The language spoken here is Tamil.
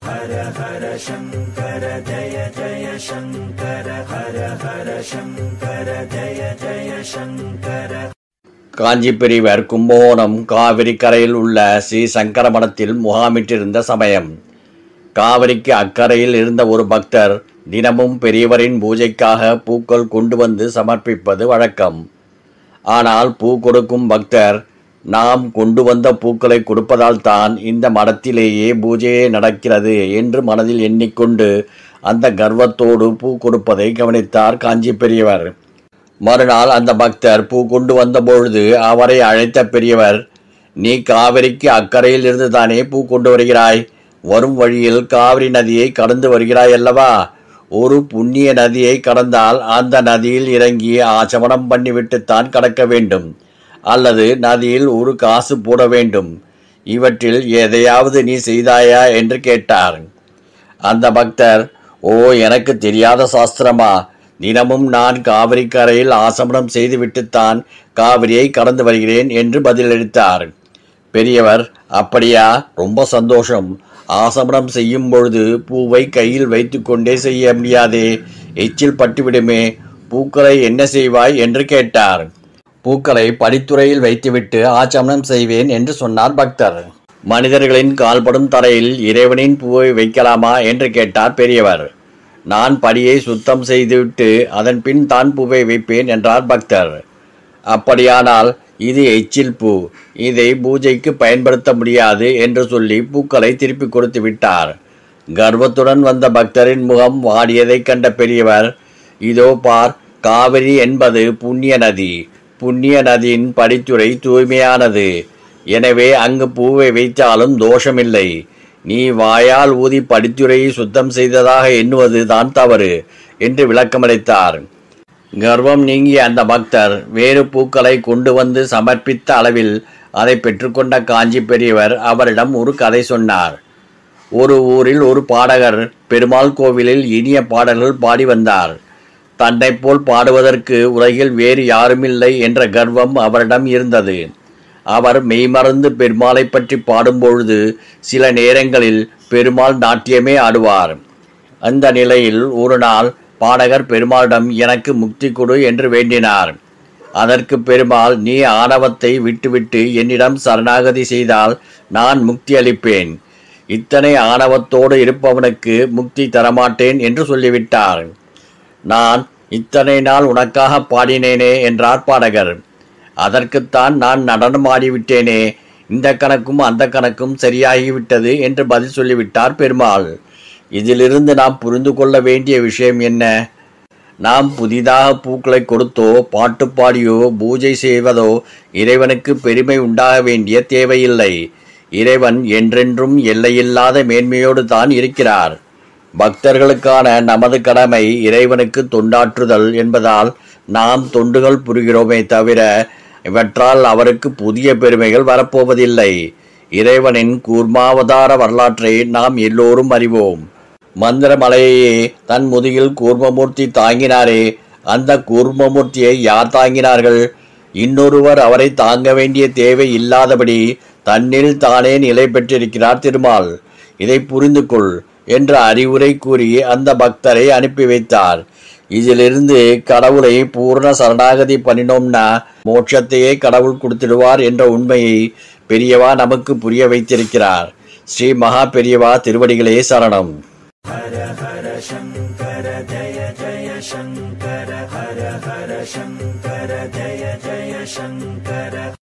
காஞ்சி பெரியவர் கும்பகோணம் காவிரி கரையில் உள்ள ஸ்ரீ சங்கர மடத்தில் முகாமிட்டிருந்த சமயம் காவிரிக்கு அக்கறையில் இருந்த ஒரு பக்தர் தினமும் பெரியவரின் பூஜைக்காக பூக்கள் கொண்டு வந்து சமர்ப்பிப்பது வழக்கம் ஆனால் பூ கொடுக்கும் பக்தர் நாம் கொண்டு வந்த பூக்களை கொடுப்பதால் தான் இந்த மடத்திலேயே பூஜையே நடக்கிறது என்று மனதில் எண்ணிக்கொண்டு அந்த கர்வத்தோடு பூ கொடுப்பதை கவனித்தார் காஞ்சி பெரியவர் மறுநாள் அந்த பக்தர் பூ கொண்டு வந்தபொழுது அவரை அழைத்த பெரியவர் நீ காவிரிக்கு அக்கறையில் இருந்து தானே பூ கொண்டு வருகிறாய் வரும் வழியில் காவிரி நதியை கடந்து வருகிறாய் அல்லவா ஒரு புண்ணிய நதியை கடந்தால் அந்த நதியில் இறங்கி ஆச்சமனம் பண்ணிவிட்டுத்தான் கடக்க வேண்டும் அல்லது நதியில் ஒரு காசு போட வேண்டும் இவற்றில் எதையாவது நீ செய்தாயா என்று கேட்டார் அந்த பக்தர் ஓ எனக்கு தெரியாத சாஸ்திரமா தினமும் நான் காவிரி கரையில் ஆசமனம் செய்துவிட்டுத்தான் காவிரியை கடந்து வருகிறேன் என்று பதிலளித்தார் பெரியவர் அப்படியா ரொம்ப சந்தோஷம் ஆசமனம் செய்யும் பொழுது பூவை கையில் வைத்துக்கொண்டே செய்ய முடியாதே எச்சில் பட்டுவிடுமே பூக்களை என்ன செய்வாய் என்று கேட்டார் பூக்களை படித்துறையில் வைத்துவிட்டு ஆச்சமனம் செய்வேன் என்று சொன்னார் பக்தர் மனிதர்களின் கால்படும் தரையில் இறைவனின் பூவை வைக்கலாமா என்று கேட்டார் பெரியவர் நான் படியை சுத்தம் செய்துவிட்டு அதன் பின் தான் பூவை வைப்பேன் என்றார் பக்தர் அப்படியானால் இது எச்சில் பூ இதை பூஜைக்கு பயன்படுத்த முடியாது என்று சொல்லி பூக்களை திருப்பி கொடுத்து விட்டார் கர்வத்துடன் வந்த பக்தரின் முகம் வாடியதைக் கண்ட பெரியவர் இதோ பார் காவிரி என்பது புண்ணிய நதி புண்ணிய நதியின் படித்துறை தூய்மையானது எனவே அங்கு பூவை வைத்தாலும் தோஷமில்லை நீ வாயால் ஊதி படித்துறையை சுத்தம் செய்ததாக எண்ணுவது தான் தவறு என்று விளக்கமளித்தார் கர்வம் நீங்கிய அந்த பக்தர் வேறு பூக்களை கொண்டு வந்து சமர்ப்பித்த அளவில் அதை பெற்றுக்கொண்ட காஞ்சி பெரியவர் அவரிடம் ஒரு கதை சொன்னார் ஒரு ஊரில் ஒரு பாடகர் பெருமாள் கோவிலில் இனிய பாடல்கள் பாடி வந்தார் தன்னைப் போல் பாடுவதற்கு உலகில் வேறு யாருமில்லை என்ற கர்வம் அவரிடம் இருந்தது அவர் மெய்மறந்து பெருமாளை பற்றி பாடும்பொழுது சில நேரங்களில் பெருமாள் நாட்டியமே ஆடுவார் அந்த நிலையில் ஒரு நாள் பாடகர் பெருமாளிடம் எனக்கு முக்தி கொடு என்று வேண்டினார் அதற்கு பெருமாள் நீ ஆணவத்தை விட்டுவிட்டு என்னிடம் சரணாகதி செய்தால் நான் முக்தி அளிப்பேன் இத்தனை ஆணவத்தோடு இருப்பவனுக்கு முக்தி தரமாட்டேன் என்று சொல்லிவிட்டார் நான் இத்தனை நாள் உனக்காக பாடினேனே என்றார் பாடகர் அதற்குத்தான் நான் நடனம் ஆடிவிட்டேனே இந்த கணக்கும் அந்த கணக்கும் சரியாகிவிட்டது என்று பதில் சொல்லிவிட்டார் பெருமாள் இதிலிருந்து நாம் புரிந்து கொள்ள வேண்டிய விஷயம் என்ன நாம் புதிதாக பூக்களை கொடுத்தோ பாட்டு பாடியோ பூஜை செய்வதோ இறைவனுக்கு பெருமை உண்டாக வேண்டிய தேவையில்லை இறைவன் என்றென்றும் எல்லையில்லாத மேன்மையோடு தான் இருக்கிறார் பக்தர்களுக்கான நமது கடமை இறைவனுக்கு தொண்டாற்றுதல் என்பதால் நாம் தொண்டுகள் புரிகிறோமே தவிர இவற்றால் அவருக்கு புதிய பெருமைகள் வரப்போவதில்லை இறைவனின் கூர்மாவதார வரலாற்றை நாம் எல்லோரும் அறிவோம் மந்திரமலையையே தன் முதுகில் கூர்மமூர்த்தி தாங்கினாரே அந்த கூர்மமூர்த்தியை யார் தாங்கினார்கள் இன்னொருவர் அவரை தாங்க வேண்டிய தேவை இல்லாதபடி தன்னில் தானே நிலை பெற்றிருக்கிறார் திருமால் இதை புரிந்து கொள் என்ற அறிவுரை கூறி அந்த பக்தரை அனுப்பி வைத்தார் இதிலிருந்து கடவுளை பூர்ண சரணாகதி பண்ணினோம்னா மோட்சத்தையே கடவுள் கொடுத்திடுவார் என்ற உண்மையை பெரியவா நமக்கு புரிய வைத்திருக்கிறார் ஸ்ரீ மகா பெரியவா திருவடிகளே சரணம் ஹர ஹர சங்கர ஜய ஜய சங்கர ஹர ஹர சங்கர ஜய ஜய சங்கர